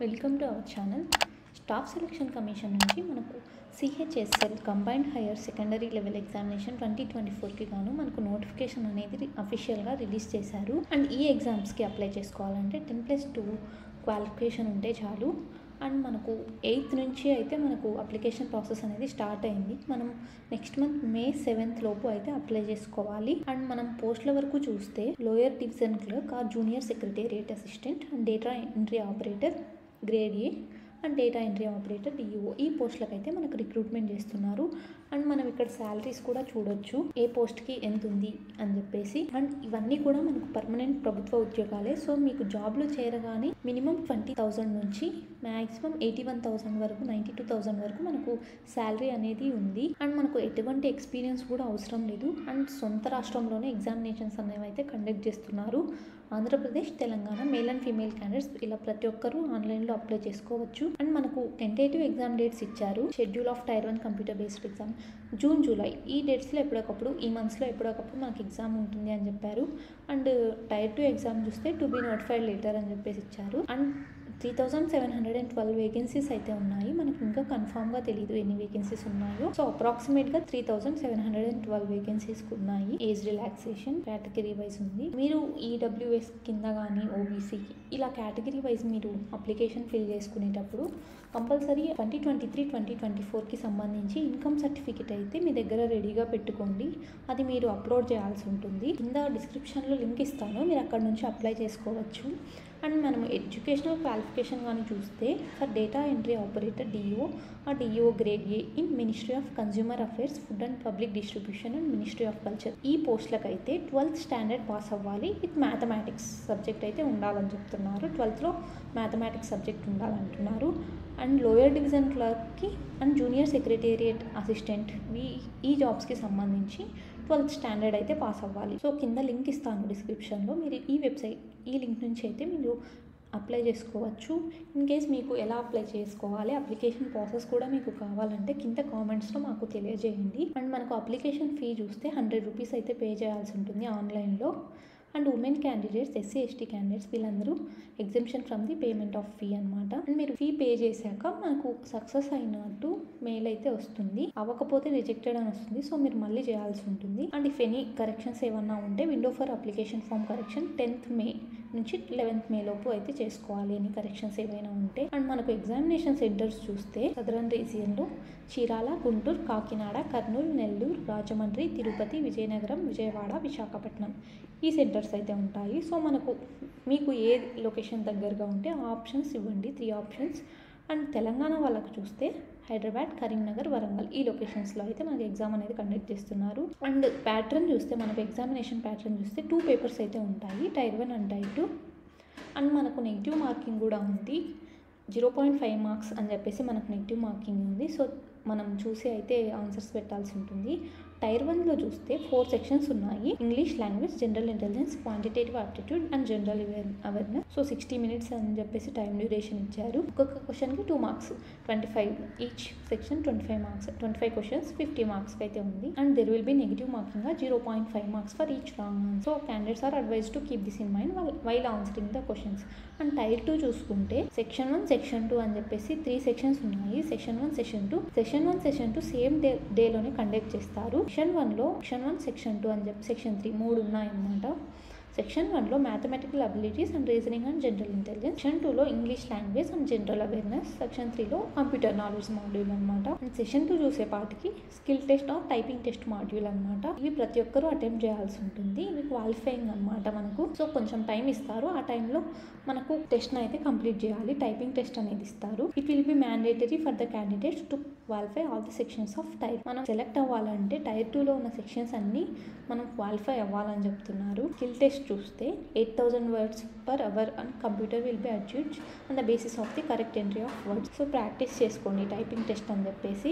welcome to our channel staff selection commission నుంచి మనకు CHSL combined higher secondary level examination twenty twenty ఫోర్కి గాను మనకు నోటిఫికేషన్ అనేది అఫీషియల్గా రిలీజ్ చేశారు అండ్ ఈ ఎగ్జామ్స్కి అప్లై చేసుకోవాలంటే టెన్ ప్లస్ టూ క్వాలిఫికేషన్ ఉంటే చాలు అండ్ మనకు ఎయిత్ నుంచి అయితే మనకు అప్లికేషన్ ప్రాసెస్ అనేది స్టార్ట్ అయింది మనం నెక్స్ట్ మంత్ మే సెవెంత్ లోపు అయితే అప్లై చేసుకోవాలి అండ్ మనం పోస్టుల వరకు చూస్తే లోయర్ డివిజన్ క్లర్క్ ఆ junior secretariat assistant and data entry operator grade A and data entry operator DEO ఈ పోస్టులకు అయితే మనకు రిక్రూట్మెంట్ చేస్తున్నారు అండ్ మనం ఇక్కడ శాలరీస్ కూడా చూడొచ్చు ఏ పోస్ట్కి ఎంత ఉంది అని చెప్పేసి అండ్ ఇవన్నీ కూడా మనకు పర్మనెంట్ ప్రభుత్వ ఉద్యోగాలే సో మీకు జాబ్లో చేరగానే మినిమం ట్వంటీ థౌజండ్ నుంచి మ్యాక్సిమం ఎయిటీ వన్ థౌసండ్ వరకు నైంటీ టూ థౌసండ్ వరకు మనకు శాలరీ అనేది ఉంది అండ్ మనకు ఎటువంటి ఎక్స్పీరియన్స్ కూడా అవసరం లేదు అండ్ సొంత రాష్ట్రంలోనే ఎగ్జామినేషన్స్ అనేవి అయితే కండక్ట్ చేస్తున్నారు Andhra Pradesh Telangana male and female candidates ఇలా ప్రతి ఒక్కరూ ఆన్లైన్లో అప్లై చేసుకోవచ్చు అండ్ మనకు టెంటేటివ్ ఎగ్జామ్ డేట్స్ ఇచ్చారు schedule of tier one computer based exam June July ఈ డేట్స్లో ఎప్పుడొకప్పుడు ఈ మంత్స్లో ఎప్పుడొకప్పుడు మనకి ఎగ్జామ్ ఉంటుంది అని చెప్పారు అండ్ టైర్ టూ ఎగ్జామ్ చూస్తే టు బీ నోటిఫైడ్ లెటర్ అని చెప్పేసి ఇచ్చారు and three thousand seven hundred and twelve vacancies అయితే ఉన్నాయి మనకి ఇంకా కన్ఫామ్గా తెలియదు ఎన్ని వేకెన్సీస్ ఉన్నాయో సో అప్రాక్సిమేట్గా three thousand seven hundred and twelve vacancies ఉన్నాయి ఏజ్ రిలాక్సేషన్ కేటగిరీ వైజ్ ఉంది మీరు ఈడబ్ల్యూఎస్ కింద కానీ ఓబీసీ ఇలా కేటగిరీ వైజ్ మీరు అప్లికేషన్ ఫిల్ చేసుకునేటప్పుడు compulsory twenty twenty three twenty twenty ఫోర్కి సంబంధించి ఇన్కమ్ సర్టిఫికేట్ అయితే మీ దగ్గర రెడీగా పెట్టుకోండి అది మీరు అప్లోడ్ చేయాల్సి ఉంటుంది కింద డిస్క్రిప్షన్లో లింక్ ఇస్తాను మీరు అక్కడ నుంచి అప్లై చేసుకోవచ్చు అండ్ మనం ఎడ్యుకేషనల్ క్వాలిఫికేషన్ కానీ చూస్తే for data entry operator DO ఆ DO grade A in ministry of consumer affairs food and public distribution and ministry of culture ఈ పోస్టులకు అయితే ట్వెల్త్ స్టాండర్డ్ పాస్ అవ్వాలి విత్ మ్యాథమెటిక్స్ సబ్జెక్ట్ అయితే ఉండాలని చెప్తున్నారు ట్వెల్త్లో మ్యాథమెటిక్స్ సబ్జెక్ట్ ఉండాలంటున్నారు అండ్ లోయర్ డివిజన్ క్లర్క్కి అండ్ జూనియర్ సెక్రటేరియట్ అసిస్టెంట్ ఈ ఈ జాబ్స్కి సంబంధించి ట్వెల్త్ స్టాండర్డ్ అయితే పాస్ అవ్వాలి సో కింద లింక్ ఇస్తాను డిస్క్రిప్షన్లో మీరు ఈ వెబ్సైట్ ఈ లింక్ నుంచి అయితే మీరు అప్లై చేసుకోవచ్చు ఇన్ కేస్ మీకు ఎలా అప్లై చేసుకోవాలి అప్లికేషన్ ప్రాసెస్ కూడా మీకు కావాలంటే కింద కామెంట్స్లో మాకు తెలియజేయండి అండ్ మనకు అప్లికేషన్ ఫీ చూస్తే హండ్రెడ్ రూపీస్ అయితే పే చేయాల్సి ఉంటుంది ఆన్లైన్లో and women candidates SC ST candidates వీళ్ళందరూ exhibition from the payment of fee అనమాట అండ్ మీరు ఫీ పే చేశాక మనకు సక్సెస్ అయినట్టు మెయిల్ అయితే వస్తుంది అవ్వకపోతే రిజెక్టెడ్ అని వస్తుంది సో మీరు మళ్ళీ చేయాల్సి ఉంటుంది అండ్ ఇఫ్ ఎనీ కరెక్షన్స్ ఏమన్నా ఉంటే window for application form correction tenth May నుంచి లెవెన్త్ మే లోపు అయితే చేసుకోవాలి ఎన్ని కరెక్షన్స్ ఏవైనా ఉంటే అండ్ మనకు ఎగ్జామినేషన్ సెంటర్స్ చూస్తే సదరన్ రీజియన్లో చీరాల గుంటూరు కాకినాడ కర్నూలు నెల్లూరు రాజమండ్రి తిరుపతి విజయనగరం విజయవాడ విశాఖపట్నం ఈ సెంటర్స్ అయితే ఉంటాయి సో మనకు మీకు ఏ లొకేషన్ దగ్గరగా ఉంటే ఆ ఆప్షన్స్ ఇవ్వండి త్రీ ఆప్షన్స్ అండ్ తెలంగాణ వాళ్ళకు చూస్తే హైదరాబాద్ కరీంనగర్ వరంగల్ ఈ లొకేషన్స్లో అయితే మనకి ఎగ్జామ్ అనేది కండక్ట్ చేస్తున్నారు అండ్ ప్యాటర్న్ చూస్తే మనకు ఎగ్జామినేషన్ ప్యాటర్న్ చూస్తే టూ పేపర్స్ అయితే ఉంటాయి tier one and tier two and మనకు నెగిటివ్ మార్కింగ్ కూడా ఉంది జీరో పాయింట్ ఫైవ్ మార్క్స్ అని చెప్పేసి మనకు నెగిటివ్ మార్కింగ్ ఉంది సో మనం చూసి అయితే ఆన్సర్స్ పెట్టాల్సి ఉంటుంది టైర్ వన్లో చూస్తే ఫోర్ సెక్షన్స్ ఉన్నాయి English language general intelligence quantitative aptitude and general awareness so sixty minutes అని చెప్పేసి టైం డ్యూరేషన్ ఇచ్చారు ఒక్కొక్క క్వశ్చన్కి two marks twenty five each section twenty five marks twenty five questions fifty మార్క్స్కి అయితే ఉంది and there will be negative marking zero point five marks for each wrong so candidates are advise to keep this in mind while answering the questions and tier two చూసుకుంటే section one section two అని చెప్పేసి three sections ఉన్నాయి section one section two section one section two same day డేలోనే conduct చేస్తారు section వన్లో section one section two అని చెప్పి section three మూడు ఉన్నాయన్నమాట సెక్షన్ వన్లో mathematical abilities and reasoning and general intelligence section టూలో English language and general awareness section త్రీలో కంప్యూటర్ నాలెడ్జ్ మాడ్యూల్ అనమాట అండ్ సెక్షన్ టూ చూసేపాటికి skill test or typing test module అనమాట ఇవి ప్రతి ఒక్కరూ అటెంప్ట్ చేయాల్సి ఉంటుంది ఇవి క్వాలిఫైయింగ్ అనమాట మనకు సో కొంచెం టైం ఇస్తారు ఆ టైంలో మనకు టెస్ట్ని అయితే కంప్లీట్ చేయాలి టైపింగ్ టెస్ట్ అనేది ఇస్తారు it will be mandatory for the candidates to qualify all the sections of type మనం సెలెక్ట్ అవ్వాలంటే టైర్ టూలో ఉన్న సెక్షన్స్ అన్నీ మనం క్వాలిఫై అవ్వాలని చెప్తున్నారు స్కిల్ టెస్ట్ చూస్తే eight thousand words per hour and computer will be achieved on the basis of the correct entry of words so practice చేసుకోండి టైపింగ్ టెస్ట్ అని చెప్పేసి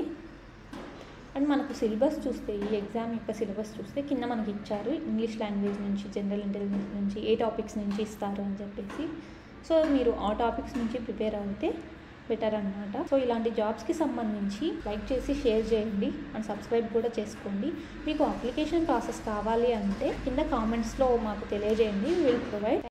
అండ్ మనకు సిలబస్ చూస్తే ఈ ఎగ్జామ్ యొక్క సిలబస్ చూస్తే కింద మనకి ఇచ్చారు ఇంగ్లీష్ లాంగ్వేజ్ నుంచి జనరల్ ఇంటెలిజెన్స్ నుంచి ఏ టాపిక్స్ నుంచి ఇస్తారు అని చెప్పేసి సో మీరు ఆ టాపిక్స్ నుంచి ప్రిపేర్ అవుతే బెటర్ అనమాట సో ఇలాంటి జాబ్స్కి సంబంధించి లైక్ చేసి షేర్ చేయండి అండ్ సబ్స్క్రైబ్ కూడా చేసుకోండి మీకు అప్లికేషన్ ప్రాసెస్ కావాలి అంటే కింద కామెంట్స్లో మాకు తెలియజేయండి విల్ ప్రొవైడ్